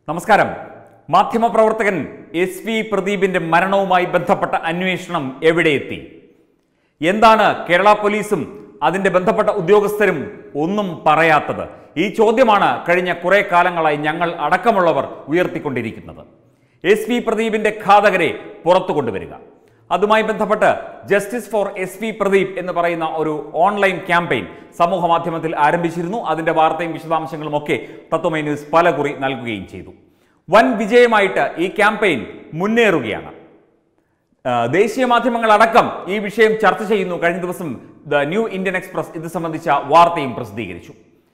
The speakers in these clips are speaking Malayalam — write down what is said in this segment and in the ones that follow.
നമസ്കാരം മാധ്യമപ്രവർത്തകൻ എസ് വി പ്രദീപിന്റെ മരണവുമായി ബന്ധപ്പെട്ട അന്വേഷണം എവിടെ എത്തി എന്താണ് കേരള പോലീസും അതിന്റെ ബന്ധപ്പെട്ട ഉദ്യോഗസ്ഥരും ഒന്നും പറയാത്തത് ഈ ചോദ്യമാണ് കഴിഞ്ഞ കുറെ കാലങ്ങളായി ഞങ്ങൾ അടക്കമുള്ളവർ ഉയർത്തിക്കൊണ്ടിരിക്കുന്നത് എസ് വി പ്രദീപിന്റെ ഘാതകരെ പുറത്തു കൊണ്ടുവരിക അതുമായി ബന്ധപ്പെട്ട് justice for S V Pradeep എന്ന് പറയുന്ന ഒരു ഓൺലൈൻ ക്യാമ്പയിൻ സമൂഹ മാധ്യമത്തിൽ ആരംഭിച്ചിരുന്നു അതിന്റെ വാർത്തയും വിശദാംശങ്ങളും ഒക്കെ തത്വമൈ ന്യൂസ് പലകുറി നൽകുകയും ചെയ്തു വൻ വിജയമായിട്ട് ഈ ക്യാമ്പയിൻ മുന്നേറുകയാണ് ആ, ദേശീയ മാധ്യമങ്ങൾ അടക്കം ഈ വിഷയം ചർച്ച ചെയ്യുന്നു കഴിഞ്ഞ ദിവസം ദ ന്യൂ ഇന്ത്യൻ എക്സ്പ്രസ് ഇത് സംബന്ധിച്ച വാർത്തയും പ്രസിദ്ധീകരിച്ചു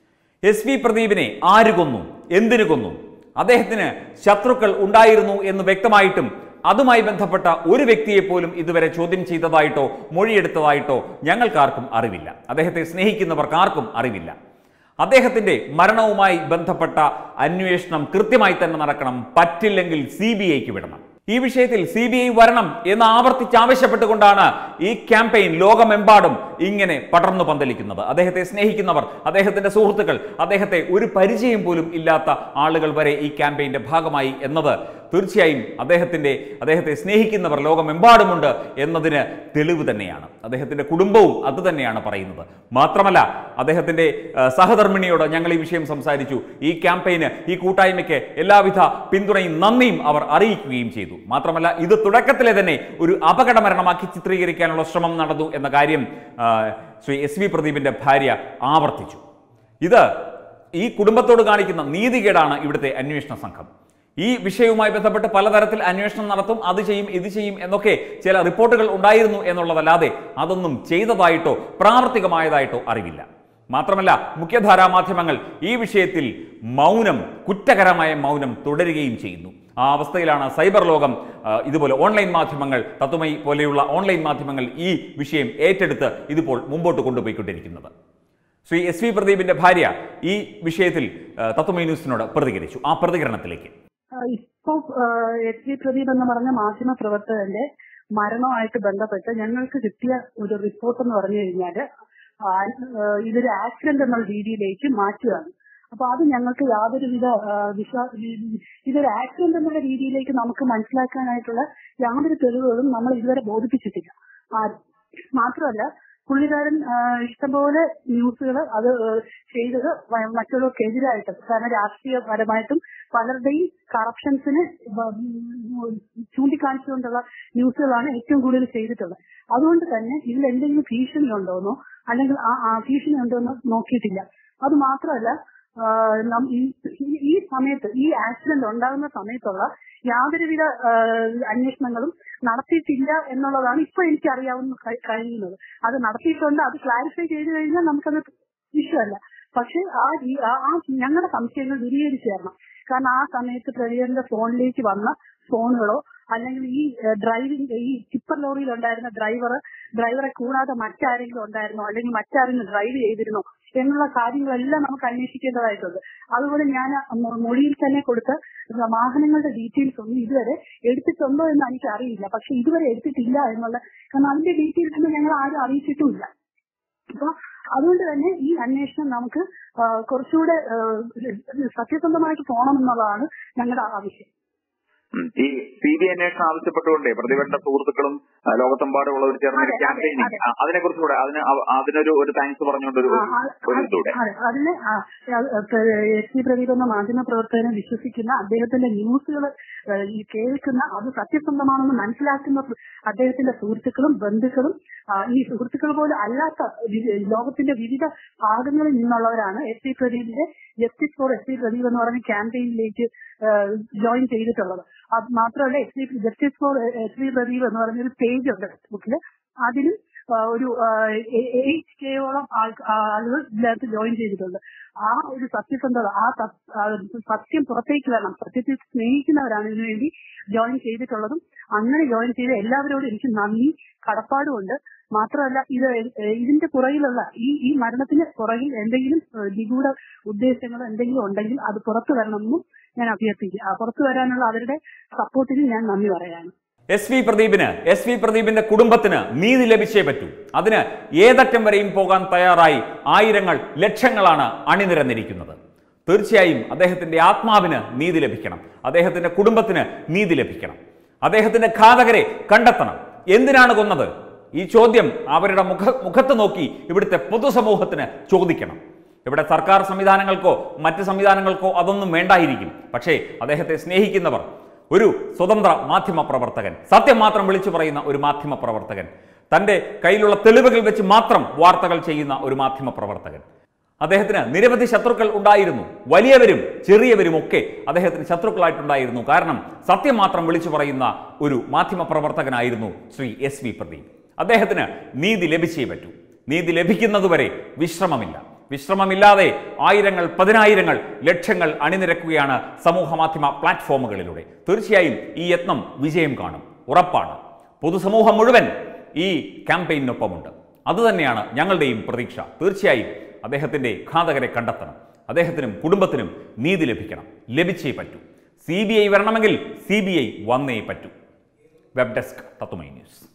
എസ് വി പ്രദീപിനെ ആര് കൊന്നു എന്തിനു കൊന്നു അദ്ദേഹത്തിന് ശത്രുക്കൾ ഉണ്ടായിരുന്നു എന്ന് വ്യക്തമായിട്ടും അതുമായി ബന്ധപ്പെട്ട ഒരു വ്യക്തിയെ പോലും ഇതുവരെ ചോദ്യം ചെയ്തതായിട്ടോ മൊഴിയെടുത്തതായിട്ടോ ഞങ്ങൾക്കാർക്കും അറിവില്ല അദ്ദേഹത്തെ സ്നേഹിക്കുന്നവർക്ക് ആർക്കും അറിവില്ല അദ്ദേഹത്തിന്റെ മരണവുമായി ബന്ധപ്പെട്ട അന്വേഷണം കൃത്യമായി തന്നെ നടക്കണം പറ്റില്ലെങ്കിൽ സി ബി ഐക്ക് വിടണം ഈ വിഷയത്തിൽ സി ബി ഐ വരണം എന്ന് ആവർത്തിച്ച് ആവശ്യപ്പെട്ടുകൊണ്ടാണ് ഈ ക്യാമ്പയിൻ ലോകമെമ്പാടും ഇങ്ങനെ പടർന്നു പന്തലിക്കുന്നത് അദ്ദേഹത്തെ സ്നേഹിക്കുന്നവർ അദ്ദേഹത്തിന്റെ സുഹൃത്തുക്കൾ അദ്ദേഹത്തെ ഒരു പരിചയം പോലും ഇല്ലാത്ത ആളുകൾ വരെ ഈ ക്യാമ്പയിന്റെ ഭാഗമായി എന്നത് തീർച്ചയായും അദ്ദേഹത്തിന്റെ അദ്ദേഹത്തെ സ്നേഹിക്കുന്നവർ ലോകമെമ്പാടുമുണ്ട് എന്നതിന് തെളിവ് തന്നെയാണ് അദ്ദേഹത്തിന്റെ കുടുംബവും അത് തന്നെയാണ് പറയുന്നത് മാത്രമല്ല അദ്ദേഹത്തിന്റെ ആ, സഹധർമ്മിണിയോട് ഞങ്ങൾ ഈ വിഷയം സംസാരിച്ചു ഈ ക്യാമ്പയിന് ഈ കൂട്ടായ്മയ്ക്ക് എല്ലാവിധ പിന്തുണയും നന്ദിയും അവർ അറിയിക്കുകയും ചെയ്തു മാത്രമല്ല ഇത് തുടക്കത്തിലെ തന്നെ ഒരു അപകട മരണമാക്കി ചിത്രീകരിക്കാനുള്ള ശ്രമം നടന്നു എന്ന കാര്യം ആ, ശ്രീ എസ് വി പ്രദീപിന്റെ ഭാര്യ ആവർത്തിച്ചു ഇത് ഈ കുടുംബത്തോട് കാണിക്കുന്ന നീതികേടാണ് ഇവിടുത്തെ അന്വേഷണ സംഘം ഈ വിഷയവുമായി ബന്ധപ്പെട്ട് പലതരത്തിൽ അന്വേഷണം നടത്തും അത് ചെയ്യും ഇത് ചെയ്യും എന്നൊക്കെ ചില റിപ്പോർട്ടുകൾ ഉണ്ടായിരുന്നു എന്നുള്ളതല്ലാതെ അതൊന്നും ചെയ്തതായിട്ടോ പ്രാവർത്തികമായതായിട്ടോ അറിവില്ല മാത്രമല്ല മുഖ്യധാരാ മാധ്യമങ്ങൾ ഈ വിഷയത്തിൽ മൗനം കുറ്റകരമായ മൗനം തുടരുകയും ചെയ്യുന്നു ആ അവസ്ഥയിലാണ് സൈബർ ലോകം ആ, ഇതുപോലെ ഓൺലൈൻ മാധ്യമങ്ങൾ തത്വമൈ പോലെയുള്ള ഓൺലൈൻ മാധ്യമങ്ങൾ ഈ വിഷയം ഏറ്റെടുത്ത് ഇതിപ്പോൾ മുമ്പോട്ട് കൊണ്ടുപോയിക്കൊണ്ടിരിക്കുന്നത് ശ്രീ എസ് വി പ്രദീപിന്റെ ഭാര്യ ഈ വിഷയത്തിൽ ആ, തത്വമൈ ന്യൂസിനോട് പ്രതികരിച്ചു ആ പ്രതികരണത്തിലേക്ക് ആഹ് ഇപ്പോ ആഹ് എസ് വി പ്രദീപ് എന്ന് പറഞ്ഞ മാധ്യമ പ്രവർത്തകന്റെ മരണവുമായിട്ട് ബന്ധപ്പെട്ട് ഞങ്ങൾക്ക് കിട്ടിയ ഒരു റിപ്പോർട്ട് എന്ന് പറഞ്ഞു കഴിഞ്ഞാല് ആഹ് ഇതൊരു ആക്സിഡന്റ് എന്നുള്ള രീതിയിലേക്ക് മാറ്റുകയാണ് അപ്പൊ അത് ഞങ്ങൾക്ക് യാതൊരുവിധ ആഹ് വിശ്വാ ഈ- ഇതൊരു ആക്സിഡന്റ് എന്നുള്ള രീതിയിലേക്ക് നമുക്ക് മനസ്സിലാക്കാനായിട്ടുള്ള യാതൊരു തെളിവുകളും നമ്മൾ ഇതുവരെ ബോധിപ്പിച്ചിട്ടില്ല ആരും. മാത്രമല്ല പുള്ളിക്കാരൻ ആഹ് ഇഷ്ടംപോലെ ന്യൂസുകൾ അത് ആഹ് ചെയ്തത് വ- മറ്റുള്ളവർക്കെതിരായിട്ട് കാരണം രാഷ്ട്രീയപരമായിട്ടും പലരുടെയും കറപ്ഷൻസിന് ചൂണ്ടിക്കാണിച്ചുകൊണ്ടുള്ള ന്യൂസുകളാണ് ഏറ്റവും കൂടുതൽ ചെയ്തിട്ടുള്ളത് അതുകൊണ്ട് തന്നെ ഇതിൽ എന്തെങ്കിലും ഭീഷണി ഉണ്ടോന്നോ അല്ലെങ്കിൽ ആ ആ ഭീഷണി ഉണ്ടോന്നോ നോക്കിയിട്ടില്ല അത് മാത്രമല്ല ആഹ് നം- ഈ ഈ- ഈ സമയത്ത് ഈ ആക്സിഡന്റ് ഉണ്ടാകുന്ന സമയത്തുള്ള യാതൊരുവിധ ആഹ് അന്വേഷണങ്ങളും നടത്തിയിട്ടില്ല എന്നുള്ളതാണ് ഇപ്പൊ എനിക്ക് അറിയാവുന്ന കഴി- കഴിയുന്നത് അത് നടത്തിയിട്ടുണ്ട് അത് ക്ലാരിഫൈ ചെയ്തു കഴിഞ്ഞാൽ നമുക്കത് വിഷയമല്ല പക്ഷെ ആ ഈ- ആ ആ ഞങ്ങളുടെ സംശയങ്ങൾ ദൂരീകരിച്ചു തരണം കാരണം ആ സമയത്ത് പ്രതികരണ ഫോണിലേക്ക് വന്ന ഫോണുകളോ അല്ലെങ്കിൽ ഈ ഡ്രൈവിംഗ് ഈ ടിപ്പർ ലോറിയിൽ ഉണ്ടായിരുന്ന ഡ്രൈവർ ഡ്രൈവറെ കൂടാതെ മറ്റാരെങ്കിലും ഉണ്ടായിരുന്നോ അല്ലെങ്കിൽ മറ്റാരെങ്കിലും ഡ്രൈവ് ചെയ്തിരുന്നോ എന്നുള്ള കാര്യങ്ങളെല്ലാം നമുക്ക് അന്വേഷിക്കേണ്ടതായിട്ടുണ്ട് അതുപോലെ ഞാൻ മൊ- മൊഴിയിൽ തന്നെ കൊടുത്ത വാഹനങ്ങളുടെ ഡീറ്റെയിൽസ് ഒന്നും ഇതുവരെ എടുത്തിട്ടുണ്ടോ എന്ന് എനിക്ക് അറിയില്ല പക്ഷെ ഇതുവരെ എടുത്തിട്ടില്ല എന്നുള്ള കാരണം അതിന്റെ ഡീറ്റെയിൽസ് ഒന്നും ഞങ്ങൾ ആരും അറിയിച്ചിട്ടുമില്ല അപ്പൊ അതുകൊണ്ട് തന്നെ ഈ അന്വേഷണം നമുക്ക് ആ, കുറച്ചുകൂടെ ആ, സത്യസന്ധമായിട്ട് പോകണം എന്നുള്ളതാണ് ഞങ്ങളുടെ ആവശ്യം ഉം. ഈ സി ബി അന്വേഷണം ആവശ്യപ്പെട്ടുകൊണ്ടേ പ്രതിപക്ഷ സുഹൃത്തുക്കളും ആ, ലോകത്തെമ്പാടുമുള്ളവർ ചേർന്ന ഒരു അതെ, അതെ, ക്യാമ്പയിനിങ് അതെ. അതിനെ കുറിച്ചുകൂടെ അതിന് അവ- അതിനൊരു ഒരു താങ്ക്സ് പറഞ്ഞുകൊണ്ട് ഒരു ആ, ആ, ഒരു ഇതൂടെ അതെ, അതിന് ആ, എസ് പി പ്രദീപ് എന്ന മാധ്യമ പ്രവർത്തകനെ വിശ്വസിക്കുന്ന അദ്ദേഹത്തിന്റെ ന്യൂസുകൾ ഈ കേൾക്കുന്ന അത് സത്യസന്ധമാണെന്ന് മനസ്സിലാക്കുന്ന അദ്ദേഹത്തിന്റെ സുഹൃത്തുക്കളും ബന്ധുക്കളും ആ, ഈ സുഹൃത്തുക്കൾ പോലും അല്ലാത്ത വി- ലോകത്തിന്റെ വിവിധ ഭാഗങ്ങളിൽ നിന്നുള്ളവരാണ് എസ് പി പ്രദീപിന്റെ justice for S P Pradeep എന്ന് പറഞ്ഞ ക്യാമ്പയിനിലേക്ക് ജോയിൻ ചെയ്തിട്ടുള്ളത് അത് മാത്രമല്ല S P justice for S P Pradeep എന്ന് പറഞ്ഞൊരു പേജ് ഉണ്ട് ഫേസ്ബുക്കിൽ അതിലും ആ, ഒരു എയ്റ്റ് കെയോളം ആളുകൾ ഇതിനകത്ത് ജോയിൻ ചെയ്തിട്ടുണ്ട് ആ ഒരു സത്യസന്ധത ആ സത്- ആ സത്യം പുറത്തേക്ക് വരണം സത്യത്തിൽ സ്നേഹിക്കുന്നവരാണ് ഇതിനു വേണ്ടി ജോയിൻ ചെയ്തിട്ടുള്ളതും അങ്ങനെ ജോയിൻ ചെയ്ത എല്ലാവരോടും എനിക്ക് നന്ദി കടപ്പാടുമുണ്ട് മാത്രമല്ല ഇത് എ- ഇതിന്റെ പുറകിലുള്ള ഈ ഈ മരണത്തിന് പുറകിൽ എന്തെങ്കിലും ഏഹ്, നിഗൂഢ ഉദ്ദേശങ്ങൾ എന്തെങ്കിലും ഉണ്ടെങ്കിൽ അത് പുറത്തു വരണമെന്നും ഞാൻ അഭ്യർത്ഥിക്കുക ആ പുറത്തു വരാനുള്ള അവരുടെ സപ്പോർട്ടിന് ഞാൻ നന്ദി പറയാണ് എസ് വി പ്രദീപിന് എസ് വി പ്രദീപിന്റെ കുടുംബത്തിന് നീതി ലഭിച്ചേ പറ്റൂ അതിന് ഏതറ്റം വരെയും പോകാൻ തയ്യാറായി ആയിരങ്ങൾ ലക്ഷങ്ങളാണ് അണിനിരന്നിരിക്കുന്നത് തീർച്ചയായും അദ്ദേഹത്തിന്റെ ആത്മാവിന് നീതി ലഭിക്കണം അദ്ദേഹത്തിന്റെ കുടുംബത്തിന് നീതി ലഭിക്കണം അദ്ദേഹത്തിന്റെ ഘാതകരെ കണ്ടെത്തണം എന്തിനാണ് കൊന്നത് ഈ ചോദ്യം അവരുടെ മുഖ മുഖത്ത് നോക്കി ഇവിടുത്തെ പൊതുസമൂഹത്തിന് ചോദിക്കണം ഇവിടെ സർക്കാർ സംവിധാനങ്ങൾക്കോ മറ്റ് സംവിധാനങ്ങൾക്കോ അതൊന്നും വേണ്ടായിരിക്കും പക്ഷേ അദ്ദേഹത്തെ സ്നേഹിക്കുന്നവർ ഒരു സ്വതന്ത്ര മാധ്യമ പ്രവർത്തകൻ സത്യം മാത്രം വിളിച്ചു പറയുന്ന ഒരു മാധ്യമ പ്രവർത്തകൻ തൻ്റെ കയ്യിലുള്ള തെളിവുകൾ വെച്ച് മാത്രം വാർത്തകൾ ചെയ്യുന്ന ഒരു മാധ്യമ പ്രവർത്തകൻ അദ്ദേഹത്തിന് നിരവധി ശത്രുക്കൾ ഉണ്ടായിരുന്നു വലിയവരും ചെറിയവരും ഒക്കെ അദ്ദേഹത്തിന് ശത്രുക്കളായിട്ടുണ്ടായിരുന്നു കാരണം സത്യം മാത്രം വിളിച്ചു പറയുന്ന ഒരു മാധ്യമ പ്രവർത്തകനായിരുന്നു ശ്രീ എസ് വി പ്രദീപ് അദ്ദേഹത്തിന് നീതി ലഭിച്ചേ പറ്റൂ നീതി ലഭിക്കുന്നതുവരെ വിശ്രമമില്ല വിശ്രമമില്ലാതെ ആയിരങ്ങൾ പതിനായിരങ്ങൾ ലക്ഷങ്ങൾ അണിനിരക്കുകയാണ് സമൂഹ മാധ്യമ പ്ലാറ്റ്ഫോമുകളിലൂടെ തീർച്ചയായും ഈ യത്നം വിജയം കാണും ഉറപ്പാണ് പൊതുസമൂഹം മുഴുവൻ ഈ ക്യാമ്പയിനൊപ്പമുണ്ട് അതുതന്നെയാണ് ഞങ്ങളുടെയും പ്രതീക്ഷ തീർച്ചയായും അദ്ദേഹത്തിൻ്റെ ഘാതകരെ കണ്ടെത്തണം അദ്ദേഹത്തിനും കുടുംബത്തിനും നീതി ലഭിക്കണം ലഭിച്ചേ പറ്റൂ സി ബി ഐ വരണമെങ്കിൽ സി ബി ഐ വന്നേ പറ്റൂ വെബ് ഡെസ്ക് തത്തുമൈ ന്യൂസ്